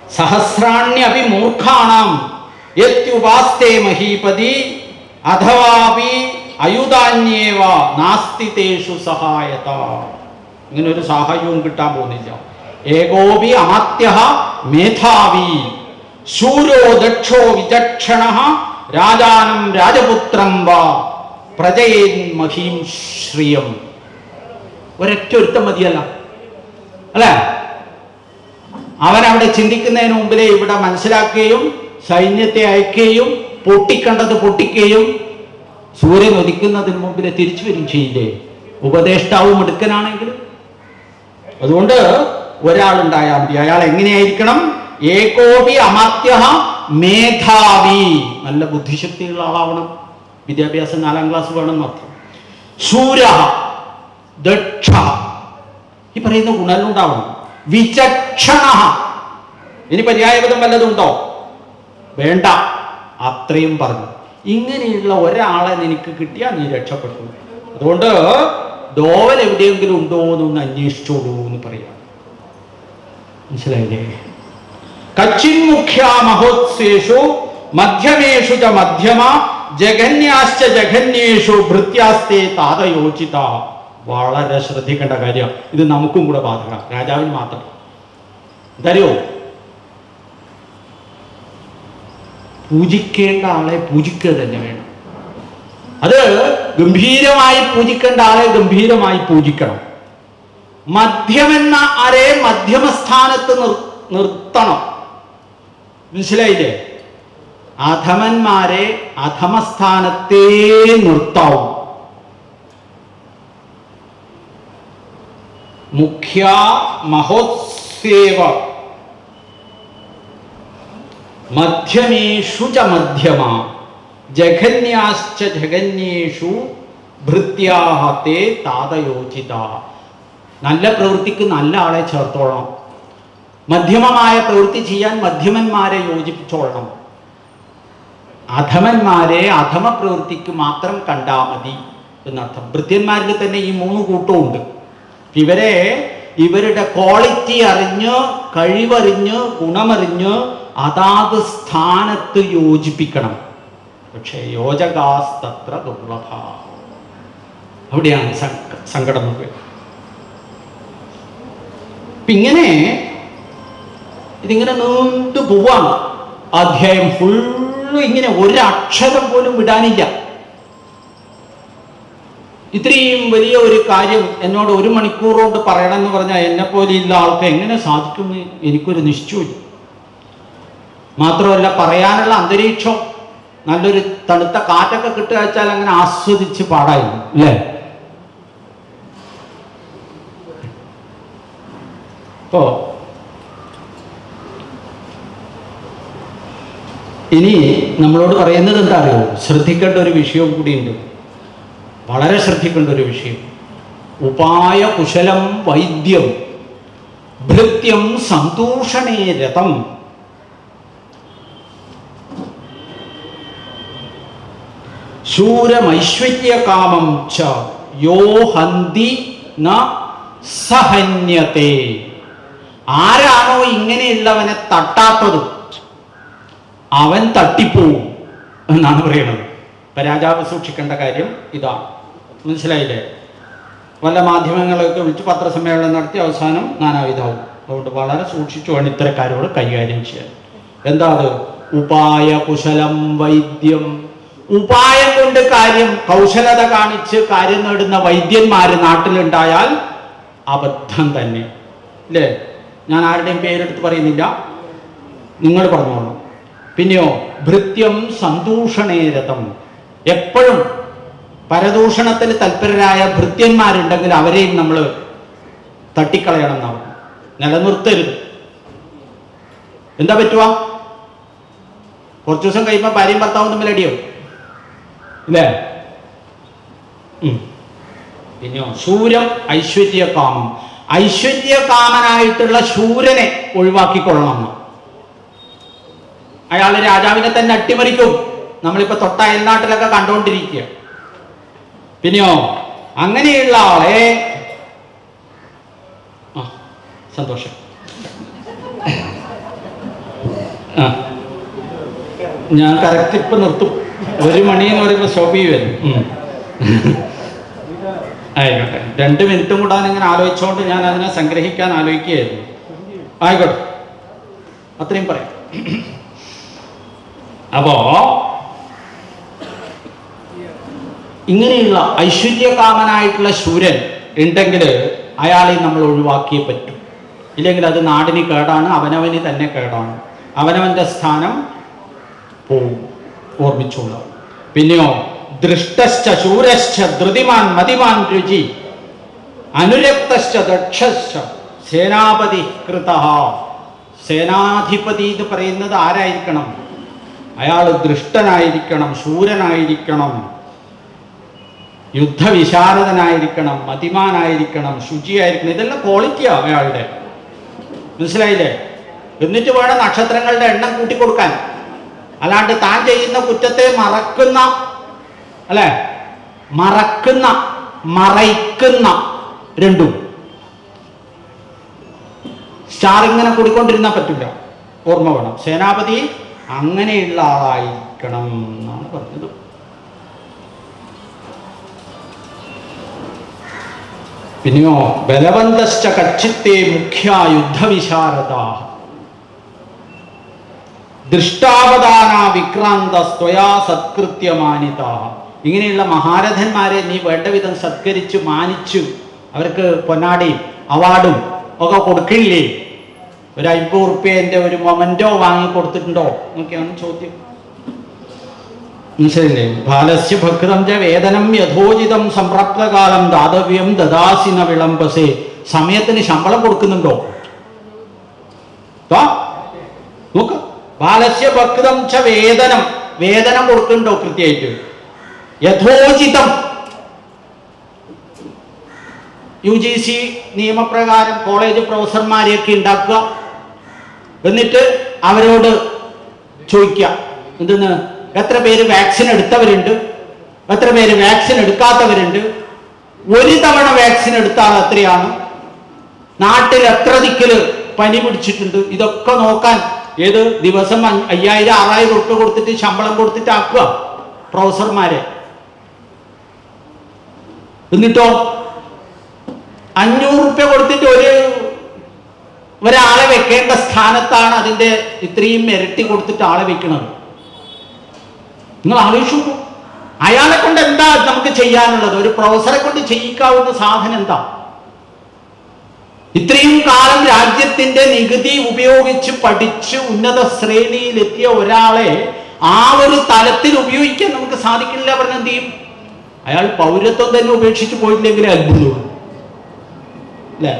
സഹസ്രാണ്യപി മൂർഖാണാം യത്യുപാസ്തേ മഹീപതി അഥവാപി അയുധാന്യേവ നാസ്തി തേഷു സഹായത ഇങ്ങനെ ഒരു സഹായവും കിട്ടാൻ പോകുന്നില്ല ഏകോപി അമാത്യ മേധാവി ശൂരോ ദക്ഷോ വിചക്ഷണ രാജാനം രാജപുത്രം വാ പ്രജയേൻ മഹീം ശ്രിയം ഒരൊറ്റ ഒരുത്തം മതിയല്ല അല്ലേ അവൻ അവിടെ ചിന്തിക്കുന്നതിന് മുമ്പിലേ ഇവിടെ മനസ്സിലാക്കുകയും സൈന്യത്തെ അയക്കുകയും പൊട്ടിക്കണ്ടത് പൊട്ടിക്കുകയും സൂര്യൻ ഉദിക്കുന്നതിന് മുമ്പിലെ തിരിച്ചു വരും ചെയ്യില്ലേ ഉപദേഷ്ടാവും എടുക്കനാണെങ്കിൽ അതുകൊണ്ട് ഒരാളുണ്ടായാൽ മതി അയാൾ എങ്ങനെയായിരിക്കണം ഏകോപി അമാത്യ മേധാവി നല്ല ബുദ്ധിശക്തിയുള്ള ആളാവണം വിദ്യാഭ്യാസം നാലാം ക്ലാസ് വേണം എന്നർത്ഥം ശൂര ദക്ഷ ഈ പറയുന്ന ഗുണങ്ങൾ ഉണ്ടാവണം വിചക്ഷണ ഇനി പര്യായപദം വല്ലതുണ്ടോ വേണ്ട അത്രയും പറഞ്ഞു ഇങ്ങനെയുള്ള ഒരാളെ നിനക്ക് കിട്ടിയാൽ നീ രക്ഷപ്പെട്ടു അതുകൊണ്ട് ഡോവൽ എവിടെയെങ്കിലും ഉണ്ടോ എന്നൊന്ന് അന്വേഷിച്ചോളൂ എന്ന് പറയാം മനസ്സിലായില്ലേ കച്ചിൻ മുഖ്യ മഹോത്സേഷു മധ്യമേഷു ച മധ്യമ ജഗന്യാശ്ച ജഘന്യേഷു ഭൃത്യാസ്തേ താതയോചിത വളരെ ശ്രദ്ധിക്കേണ്ട കാര്യം ഇത് നമുക്കും കൂടെ ബാധക രാജാവിന് മാത്രം എന്തറിയോ പൂജിക്കേണ്ട ആളെ പൂജിക്കുക തന്നെ വേണം അത് ഗംഭീരമായി പൂജിക്കേണ്ട ആളെ ഗംഭീരമായി പൂജിക്കണം മധ്യമെന്ന ആരെ മധ്യമസ്ഥാനത്ത് നിർ നിർത്തണം മനസ്സിലായില്ലേ അധമന്മാരെ അധമസ്ഥാനത്തേ നിർത്താവും മുഖ്യ മഹോത്സേവ മധ്യമേഷു ച മധ്യമ ജഘന്യാശ്ച ജഘന്യേഷു ഭൃത്യാഹ തേ താതയോചിത നല്ല പ്രവൃത്തിക്ക് നല്ല ആളെ ചേർത്തോളണം മധ്യമമായ പ്രവൃത്തി ചെയ്യാൻ മധ്യമന്മാരെ യോജിപ്പിച്ചോളണം അധമന്മാരെ അധമ പ്രവൃത്തിക്ക് മാത്രം കണ്ടാ മതി എന്നർത്ഥം ഭൃത്യന്മാരിൽ തന്നെ ഈ മൂന്ന് കൂട്ടവും ഉണ്ട് ഇവരെ ഇവരുടെ ക്വാളിറ്റി അറിഞ്ഞ് കഴിവറിഞ്ഞ് ഗുണമറിഞ്ഞ് അതാത് സ്ഥാനത്ത് യോജിപ്പിക്കണം പക്ഷേ യോജകാസ്തത്ര ദുർലഭ അവിടെയാണ് സങ്ക- സങ്കടം മുഴുവൻ ഇപ്പൊ ഇങ്ങനെ ഇതിങ്ങനെ നീണ്ടു പോവാണ് അധ്യായം ഫുള്ള് ഇങ്ങനെ ഒരക്ഷരം പോലും വിടാനില്ല ഇത്രയും വലിയ ഒരു കാര്യം എന്നോട് ഒരു മണിക്കൂർ കൊണ്ട് പറയണം എന്ന് പറഞ്ഞാൽ എന്നെ പോലെയുള്ള ആൾക്ക് എങ്ങനെ സാധിക്കുമെന്ന് എനിക്കൊരു നിശ്ചയമില്ല മാത്രമല്ല പറയാനുള്ള അന്തരീക്ഷം നല്ലൊരു തണുത്ത കാറ്റൊക്കെ കിട്ടുക വെച്ചാൽ അങ്ങനെ ആസ്വദിച്ച് പാടായിരുന്നു അല്ലേ ഇപ്പോ ഇനി നമ്മളോട് പറയുന്നത് എന്താ അറിയോ ശ്രദ്ധിക്കേണ്ട ഒരു വിഷയവും കൂടിയുണ്ട് വളരെ ശ്രദ്ധിക്കേണ്ട ഒരു വിഷയം ഉപായ കുശലം വൈദ്യം ഭൃത്യം സന്തൂഷണേ രഥം ശൂരമൈശ്വര്യകാമം ച യോ ഹന്തി ന സഹന്യത്തെ ആരാണോ ഇങ്ങനെയുള്ളവനെ തട്ടാത്തത് അവൻ തട്ടിപ്പോവും എന്നാണ് പറയുന്നത് ഇപ്പൊ രാജാവ് സൂക്ഷിക്കേണ്ട കാര്യം ഇതാണ് മനസ്സിലായില്ലേ വല്ല മാധ്യമങ്ങളൊക്കെ വിളിച്ച് പത്രസമ്മേളനം നടത്തി അവസാനം നാനാവിധാവും അതുകൊണ്ട് വളരെ സൂക്ഷിച്ചു വേണം ഇത്തരക്കാരോട് കൈകാര്യം ചെയ്യാൻ എന്താ അത് ഉപായ കുശലം വൈദ്യം ഉപായം കൊണ്ട് കാര്യം കൗശലത കാണിച്ച് കാര്യം നേടുന്ന വൈദ്യന്മാര് നാട്ടിലുണ്ടായാൽ അബദ്ധം തന്നെ അല്ലേ ഞാൻ ആരുടെയും പേരെടുത്ത് പറയുന്നില്ല നിങ്ങൾ പറഞ്ഞോളൂ പിന്നെയോ ഭൃത്യം സന്തൂഷണേരഥം എപ്പോഴും പരദൂഷണത്തിൽ തൽപരരായ ഭൃത്യന്മാരുണ്ടെങ്കിൽ അവരെയും നമ്മൾ തട്ടിക്കളയണം എന്നാവും നിലനിർത്തരുത് എന്താ പറ്റുക കുറച്ചു ദിവസം കഴിയുമ്പോൾ ഭാര്യയും ഭർത്താവും തമ്മിൽ അടിയോ ഇല്ലേ ഉം. പിന്നെയോ ശൂരം ഐശ്വര്യകാമം ഐശ്വര്യകാമനായിട്ടുള്ള ശൂരനെ ഒഴിവാക്കിക്കൊള്ളണം എന്ന് അയാൾ രാജാവിനെ തന്നെ അട്ടിമറിക്കും നമ്മളിപ്പോ തൊട്ട അയൽനാട്ടിലൊക്കെ കണ്ടുകൊണ്ടിരിക്കുക പിന്നെയോ അങ്ങനെയുള്ള ആളെ ആ സന്തോഷം ആ ഞാൻ കറക്റ്റ് ഇപ്പൊ നിർത്തും ഒരു മണി എന്ന് പറയുമ്പോൾ സ്റ്റോപ്പ് ചെയ്യുമല്ലോ ഉം. ആയിക്കോട്ടെ രണ്ട് മിനിറ്റും കൂടാൻ ഇങ്ങനെ ആലോചിച്ചുകൊണ്ട് ഞാൻ അതിനെ സംഗ്രഹിക്കാൻ ആലോചിക്കുകയായിരുന്നു ആയിക്കോട്ടെ അത്രയും പറയാം അപ്പോ ഇങ്ങനെയുള്ള ഐശ്വര്യകാമനായിട്ടുള്ള ശൂരൻ ഉണ്ടെങ്കിൽ അയാളെ നമ്മൾ ഒഴിവാക്കിയേ പറ്റൂ ഇല്ലെങ്കിൽ അത് നാടിന് കേടാണ് അവനവന് തന്നെ കേടാണ് അവനവന്റെ സ്ഥാനം പോവും ഓർമ്മിച്ചുള്ള പിന്നെയോ ദൃഷ്ടശ്ച ശൂരശ്ച ധൃതിമാൻ മതിമാൻ രുചി അനുരക്തശ്ച ദക്ഷശ്ച സേനാപതി കൃത സേനാധിപതി എന്ന് പറയുന്നത് ആരായിരിക്കണം അയാൾ ദൃഷ്ടനായിരിക്കണം ശൂരനായിരിക്കണം യുദ്ധവിശാരദനായിരിക്കണം മതിമാനായിരിക്കണം ശുചിയായിരിക്കണം ഇതെല്ലാം ക്വാളിറ്റിയാ അയാളുടെ മനസ്സിലായില്ലേ എന്നിട്ട് വേണം നക്ഷത്രങ്ങളുടെ എണ്ണം കൂട്ടിക്കൊടുക്കാൻ അല്ലാണ്ട് താൻ ചെയ്യുന്ന കുറ്റത്തെ മറക്കുന്ന അല്ലെ മറക്കുന്ന മറയ്ക്കുന്ന രണ്ടും സ്റ്റാർ ഇങ്ങനെ കൂടിക്കൊണ്ടിരുന്നാൽ പറ്റില്ല ഓർമ്മ വേണം സേനാപതി അങ്ങനെയുള്ള ആളായിരിക്കണം എന്നാണ് പറഞ്ഞത് പിന്നെയോ ബലവന്തശ്ച കക്ഷിത്തെ മുഖ്യ യുദ്ധവിശാരദ ദൃഷ്ടാവധാന വിക്രാന്ത സ്വയാ സത്കൃത്യമാനിത ഇങ്ങനെയുള്ള മഹാരഥന്മാരെ നീ വേണ്ട വിധം സത്കരിച്ച് മാനിച്ചു അവർക്ക് പൊന്നാടിയും അവാർഡും ഒക്കെ കൊടുക്കില്ലേ ഒരു അയ്പത് റുപ്യൻ്റെ ഒരു മൊമെന്റോ വാങ്ങി കൊടുത്തിട്ടുണ്ടോ എന്നൊക്കെയാണ് ചോദ്യം മനസ്സിലില്ലേ ബാലസ്യ ഭക്തം ച വേതനം യഥോചിതം സംപ്രാപ്തകാലം ദാതവ്യം ദദാസിന വിളംബസേ സമയത്തിന് ശമ്പളം കൊടുക്കുന്നുണ്ടോ ദാ, നോക്ക് ബാലസ്യ ഭക്തം ച വേതനം വേതനം കൊടുക്കുന്നുണ്ടോ കൃത്യമായിട്ട് യഥോചിതം യു ജി സി നിയമപ്രകാരം കോളേജ് പ്രൊഫസർമാരെയൊക്കെ ഉണ്ടാക്കുക എന്നിട്ട് അവരോട് ചോദിക്കുക എന്തെന്ന് എത്ര പേര് വാക്സിൻ എടുത്തവരുണ്ട് എത്ര പേര് വാക്സിൻ എടുക്കാത്തവരുണ്ട് ഒരു തവണ വാക്സിൻ എടുത്താൽ എത്രയാണ് നാട്ടിൽ എത്ര ദിക്കില് പനി പിടിച്ചിട്ടുണ്ട് ഇതൊക്കെ നോക്കാൻ ഏത് ദിവസം അഞ്ഞ- അയ്യായിരം ആറായിരം ഉറുപ്പ്യ കൊടുത്തിട്ട് ശമ്പളം കൊടുത്തിട്ട് ആക്കുക പ്രൊഫസർമാരെ എന്നിട്ടോ അഞ്ഞൂറ് ഉറുപ്പ്യ കൊടുത്തിട്ട് ഒരു ഒരാളെ വെക്കേണ്ട സ്ഥാനത്താണ് അതിന്റെ ഇത്രയും ഇരട്ടി കൊടുത്തിട്ട് ആളെ വെക്കുന്നത് നിങ്ങൾ ആലോചിച്ചു നോക്കൂ. അയാളെ കൊണ്ട് എന്താ നമുക്ക് ചെയ്യാനുള്ളത് ഒരു പ്രൊഫസറെ കൊണ്ട് ചെയ്യിക്കാവുന്ന സാധനം എന്താ ഇത്രയും കാലം രാജ്യത്തിന്റെ നികുതി ഉപയോഗിച്ച് പഠിച്ച് ഉന്നത ശ്രേണിയിലെത്തിയ ഒരാളെ ആ ഒരു തലത്തിൽ ഉപയോഗിക്കാൻ നമുക്ക് സാധിക്കില്ല പറഞ്ഞ എന്ത് ചെയ്യും അയാൾ പൗരത്വം തന്നെ ഉപേക്ഷിച്ച് പോയില്ലെങ്കിലേ അത്ഭുതമുള്ളൂ അല്ലേ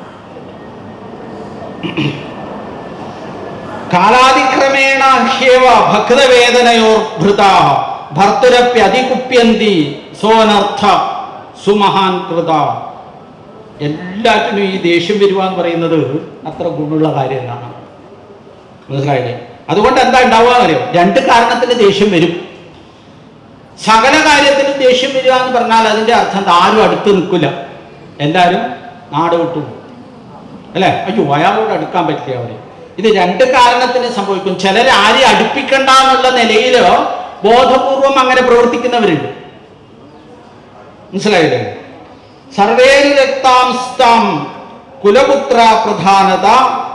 കാലാതിക്രമേണ ഹ്യേവ ഭക്തവേദനയോർ ഭൃത ഭർത്തരപ്യതികുപ്യന്തി സോനർത്ഥ സുമഹാൻ കൃത എല്ലാറ്റിനും ഈ ദേഷ്യം വരിക എന്ന് പറയുന്നത് അത്ര ഗുണമുള്ള കാര്യമല്ല മനസ്സിലായില്ലേ അതുകൊണ്ട് എന്താ ഉണ്ടാവുക അറിയോ രണ്ട് കാരണത്തിന് ദേഷ്യം വരും സകല കാര്യത്തിനും ദേഷ്യം വരിക എന്ന് പറഞ്ഞാൽ അതിന്റെ അർത്ഥം എന്താ? ആരും അടുത്ത് നിൽക്കില്ല എല്ലാവരും നാട് വിട്ടു പോകും. അല്ലെ അയ്യോ അയാളോട് അടുക്കാൻ പറ്റില്ല അവരെ ഇത് രണ്ട് കാരണത്തിന് സംഭവിക്കും ചിലർ ആരെയും അടുപ്പിക്കണ്ട എന്നുള്ള നിലയിൽ ബോധപൂർവം അങ്ങനെ പ്രവർത്തിക്കുന്നവരുണ്ട് മനസ്സിലായില്ലേ സർവേരു രക്താംസ്താം കുലപുത്ര പ്രധാനത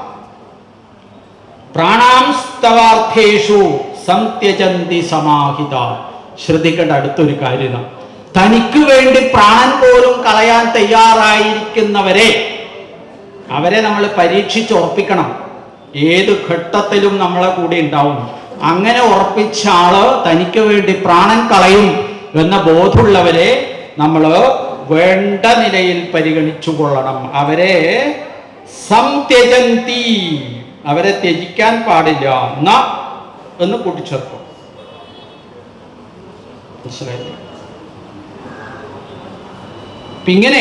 പ്രാണാംസ്തവാർത്ഥേഷു സംത്യജന്തി സമാഹിത ശ്രദ്ധിക്കേണ്ട അടുത്തൊരു കാര്യം തനിക്ക് വേണ്ടി പ്രാണൻ പോലും കളയാൻ തയ്യാറായിരിക്കുന്നവരെ അവരെ നമ്മൾ പരീക്ഷിച്ച് ഉറപ്പിക്കണം ഏത് ഘട്ടത്തിലും നമ്മളെ കൂടെ ഉണ്ടാവും അങ്ങനെ ഉറപ്പിച്ച ആള് തനിക്ക് വേണ്ടി പ്രാണൻ കളയും എന്ന ബോധമുള്ളവരെ നമ്മൾ വേണ്ട നിലയിൽ പരിഗണിച്ചു കൊള്ളണം അവരെ സംത്യജന്തി അവരെ ത്യജിക്കാൻ പാടില്ല ന എന്ന് കൂട്ടിച്ചേർക്കും മനസ്സിലായില്ലേ അപ്പൊ ഇങ്ങനെ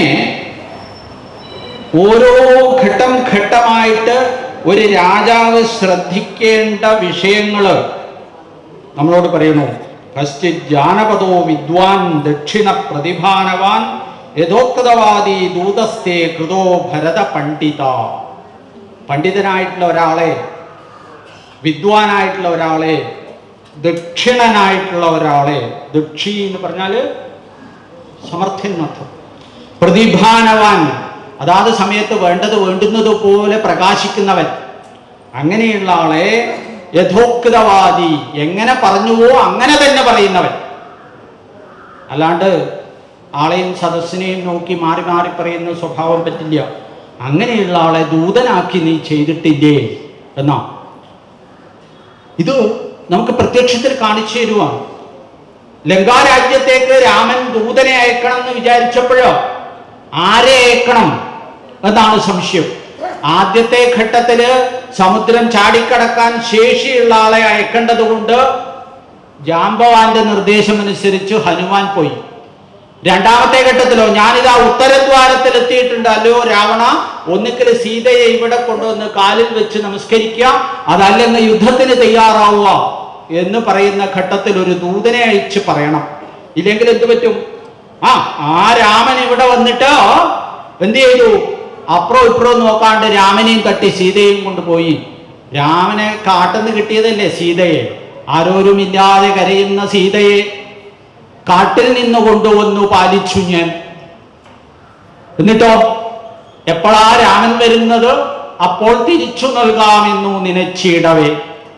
ഓരോ ഘട്ടം ഘട്ടമായിട്ട് ഒരു രാജാവ് ശ്രദ്ധിക്കേണ്ട വിഷയങ്ങൾ നമ്മളോട് പറയുന്നു ഫസ്റ്റ് ജാനപദോ വിദ്വാൻ ദക്ഷിണ പ്രതിഭാനവാൻ യഥോക്തവാദി ദൂതസ്ഥേ കൃതോ ഭരത പണ്ഡിത പണ്ഡിതനായിട്ടുള്ള ഒരാളെ വിദ്വാനായിട്ടുള്ള ഒരാളെ ദക്ഷിണനായിട്ടുള്ള ഒരാളെ ദക്ഷി എന്ന് പറഞ്ഞാൽ സമർത്ഥൻ എന്നർത്ഥം പ്രതിഭാനവാൻ അതാത് സമയത്ത് വേണ്ടത് വേണ്ടുന്നത് പോലെ പ്രകാശിക്കുന്നവൻ അങ്ങനെയുള്ള ആളെ യഥോക്തവാദി എങ്ങനെ പറഞ്ഞുവോ അങ്ങനെ തന്നെ പറയുന്നവൻ അല്ലാണ്ട് ആളെയും സദസ്സിനെയും നോക്കി മാറി മാറി പറയുന്ന സ്വഭാവം പറ്റില്ല അങ്ങനെയുള്ള ആളെ ദൂതനാക്കി നീ ചെയ്തിട്ടില്ലേ എന്നാ ഇത് നമുക്ക് പ്രത്യക്ഷത്തിൽ കാണിച്ചു തരുവാണ് ലങ്കാരാജ്യത്തേക്ക് രാമൻ ദൂതനെ അയക്കണം എന്ന് വിചാരിച്ചപ്പോഴോ ആരെ അയക്കണം എന്നാണ് സംശയം ആദ്യത്തെ ഘട്ടത്തില് സമുദ്രം ചാടിക്കടക്കാൻ ശേഷിയുള്ള ആളെ അയക്കേണ്ടത് കൊണ്ട് ജാമ്പവാന്റെ നിർദ്ദേശമനുസരിച്ച് ഹനുമാൻ പോയി രണ്ടാമത്തെ ഘട്ടത്തിലോ ഞാനിതാ ഉത്തരദ്വാരത്തിൽ എത്തിയിട്ടുണ്ട് അല്ലയോ രാവണ ഒന്നിക്കൽ സീതയെ ഇവിടെ കൊണ്ടുവന്ന് കാലിൽ വെച്ച് നമസ്കരിക്കുക അതല്ലെങ്കിൽ യുദ്ധത്തിന് തയ്യാറാവുക എന്ന് പറയുന്ന ഘട്ടത്തിൽ ഒരു ദൂതനെ അയച്ച് പറയണം ഇല്ലെങ്കിൽ എന്ത് പറ്റും ആ ആ രാമൻ ഇവിടെ വന്നിട്ട് എന്ത് ചെയ്തു അപ്പുറം ഇപ്പുറവും നോക്കാണ്ട് രാമനെയും തട്ടി സീതയും കൊണ്ടുപോയി രാമനെ കാട്ടുന്ന് കിട്ടിയതല്ലേ സീതയെ ആരോരുമില്ലാതെ കരയുന്ന സീതയെ കാട്ടിൽ നിന്ന് കൊണ്ടുവന്നു പാലിച്ചു ഞാൻ എന്നിട്ടോ എപ്പോഴാ രാമൻ വരുന്നത് അപ്പോൾ തിരിച്ചു നൽകാമെന്നു നനച്ചിടവേ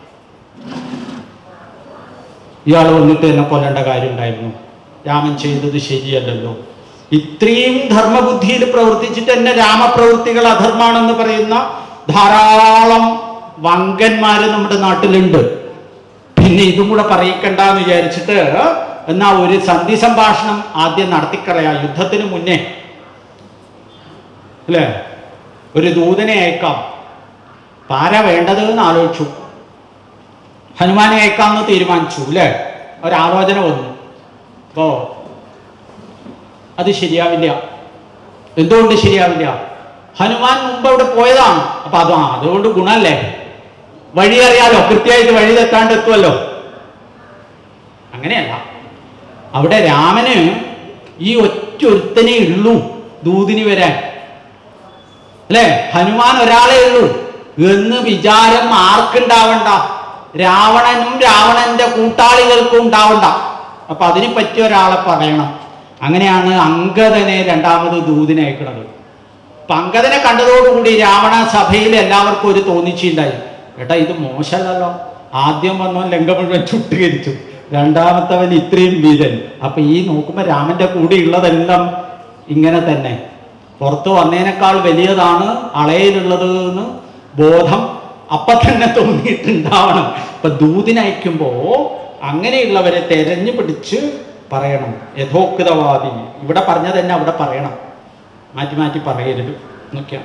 ഇയാൾ വന്നിട്ട് എന്നെ കൊല്ലേണ്ട കാര്യം ഉണ്ടായിരുന്നു രാമൻ ചെയ്തത് ശരിയല്ലല്ലോ ഇത്രയും ധർമ്മബുദ്ധിയിൽ പ്രവർത്തിച്ചിട്ട് തന്നെ രാമപ്രവൃത്തികൾ അധർമാണെന്ന് പറയുന്ന ധാരാളം വങ്കന്മാര് നമ്മുടെ നാട്ടിലുണ്ട് പിന്നെ ഇതും കൂടെ പറയിക്കണ്ട എന്ന് വിചാരിച്ചിട്ട് എന്നാ ഒരു സന്ധി സംഭാഷണം ആദ്യം നടത്തിക്കളയാ യുദ്ധത്തിന് മുന്നേ അല്ലേ ഒരു ദൂതനെ അയക്കാം അപ്പൊ ആരാ വേണ്ടത് എന്ന് ആലോചിച്ചു ഹനുമാനെ അയക്കാമെന്ന് തീരുമാനിച്ചു അല്ലേ ഒരാലോചന വന്നു അപ്പോ അത് ശരിയാവില്ല എന്തുകൊണ്ട് ശരിയാവില്ല ഹനുമാൻ മുമ്പ് അവിടെ പോയതാണ് അപ്പൊ അത് ആ, അതുകൊണ്ട് ഗുണല്ലേ വഴി അറിയാലോ കൃത്യമായിട്ട് വഴി തെറ്റാണ്ട് എത്തുമല്ലോ അങ്ങനെയല്ല അവിടെ രാമന് ഈ ഒറ്റ ഒരുത്തനേ ഉള്ളൂ ദൂതിനി വരാൻ അല്ലേ ഹനുമാൻ ഒരാളേ ഉള്ളൂ എന്ന് വിചാരം ആർക്കുണ്ടാവണ്ട രാവണനും രാവണന്റെ കൂട്ടാളികൾക്കും ഉണ്ടാവണ്ട അപ്പൊ അതിന് പറ്റിയ ഒരാളെ പറയണം അങ്ങനെയാണ് അങ്കദനെ രണ്ടാമത് ദൂതിനെ അയക്കുന്നത് അപ്പൊ അങ്കദനെ കണ്ടതോടുകൂടി രാവണ സഭയിൽ എല്ലാവർക്കും ഒരു തോന്നിച്ചുണ്ടായി ഏട്ടാ ഇത് മോശമല്ലല്ലോ ആദ്യം വന്നവൻ ലങ്ക മുഴുവൻ ചുട്ടുകരിച്ചു രണ്ടാമത്തവൻ ഇത്രയും വീരൻ അപ്പൊ ഈ നോക്കുമ്പോ രാമന്റെ കൂടെ ഉള്ളതെല്ലാം ഇങ്ങനെ തന്നെ പുറത്ത് വന്നതിനേക്കാൾ വലിയതാണ് അളയിലുള്ളത് എന്ന് ബോധം അപ്പൊ തന്നെ തോന്നിയിട്ടുണ്ടാവണം ഇപ്പൊ ദൂതിനയക്കുമ്പോ അങ്ങനെയുള്ളവരെ തെരഞ്ഞു പിടിച്ച് പറയണം യഥോക്തവാദി ഇവിടെ പറഞ്ഞത് തന്നെ അവിടെ പറയണം മാറ്റി മാറ്റി പറയരുത് നോക്കിയാ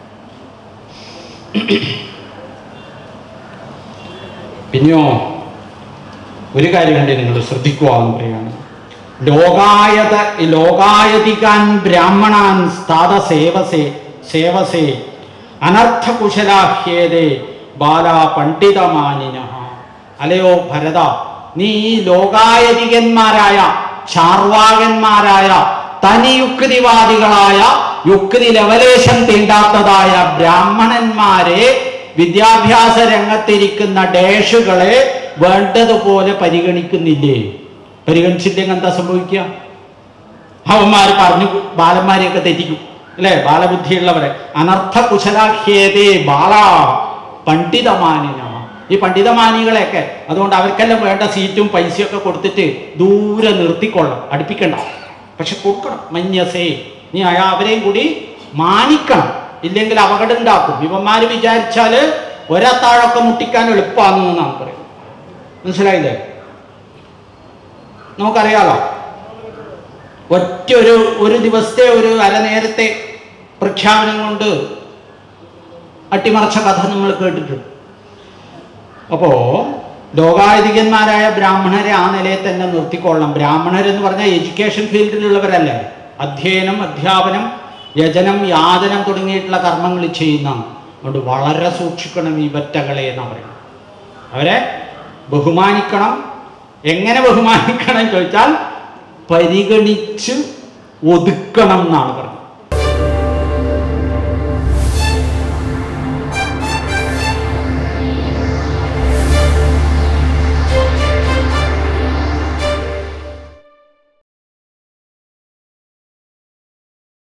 പിന്നെയോ ഒരു കാര്യം കണ്ടി നിങ്ങൾ ശ്രദ്ധിക്കുക എന്ന് പറയാണ് ലോകായത ലോകായതികാൻ ബ്രാഹ്മണാൻ സ്ഥാത സേവസേ സേവസേ അനർത്ഥകുശലാഹ്യേതേ ബാല പണ്ഡിതമാനിന അലയോ ഭരത നീ ഈ ലോകായതികന്മാരായ ചാർവാകന്മാരായ തനി യുക്തിവാദികളായ യുക്തി ലവലേശം തീണ്ടാത്തതായ ബ്രാഹ്മണന്മാരെ വിദ്യാഭ്യാസ രംഗത്തിരിക്കുന്ന ഡേഷുകളെ വേണ്ടതുപോലെ പരിഗണിക്കുന്നില്ലേ പരിഗണിച്ചില്ലെങ്കിൽ എന്താ സംഭവിക്കുക അവന്മാർ പറഞ്ഞു ബാലന്മാരെയൊക്കെ തെറ്റിക്കും അല്ലെ ബാലബുദ്ധിയുള്ളവരെ അനർത്ഥ കുശലാഹ്യേതേ ബാല പണ്ഡിതമാനിന ഈ പണ്ഡിതമാനികളെയൊക്കെ അതുകൊണ്ട് അവർക്കെല്ലാം വേണ്ട സീറ്റും പൈസയൊക്കെ കൊടുത്തിട്ട് ദൂരെ നിർത്തിക്കൊള്ളണം അടുപ്പിക്കണ്ട പക്ഷെ കൊടുക്കണം മഞ്ഞസേ നീ അയാ അവരെയും കൂടി മാനിക്കണം ഇല്ലെങ്കിൽ അപകടം ഉണ്ടാക്കും ഇവന്മാര് വിചാരിച്ചാല് ഒരത്താഴൊക്കെ മുട്ടിക്കാൻ എളുപ്പമാണെന്നാണ് പറയുന്നത് മനസ്സിലായില്ലേ നമുക്കറിയാലോ ഒറ്റ ഒരു ഒരു ദിവസത്തെ ഒരു അരനേരത്തെ പ്രഖ്യാപനം കൊണ്ട് അട്ടിമറച്ച കഥ നമ്മൾ കേട്ടിട്ടുണ്ട് അപ്പോ ലോകായുധികന്മാരായ ബ്രാഹ്മണരെ ആ നിലയിൽ തന്നെ നിർത്തിക്കൊള്ളണം ബ്രാഹ്മണരെന്ന് പറഞ്ഞാൽ എഡ്യൂക്കേഷൻ ഫീൽഡിലുള്ളവരല്ലേ അധ്യയനം അധ്യാപനം യജനം യാതനം തുടങ്ങിയിട്ടുള്ള കർമ്മങ്ങൾ ചെയ്യുന്നതാണ് അതുകൊണ്ട് വളരെ സൂക്ഷിക്കണം ഈ ബറ്റകളെ എന്നാണ് പറയുന്നത് അവരെ ബഹുമാനിക്കണം എങ്ങനെ ബഹുമാനിക്കണം ചോദിച്ചാൽ പരിഗണിച്ച് ഒതുക്കണം എന്നാണ് പറഞ്ഞത്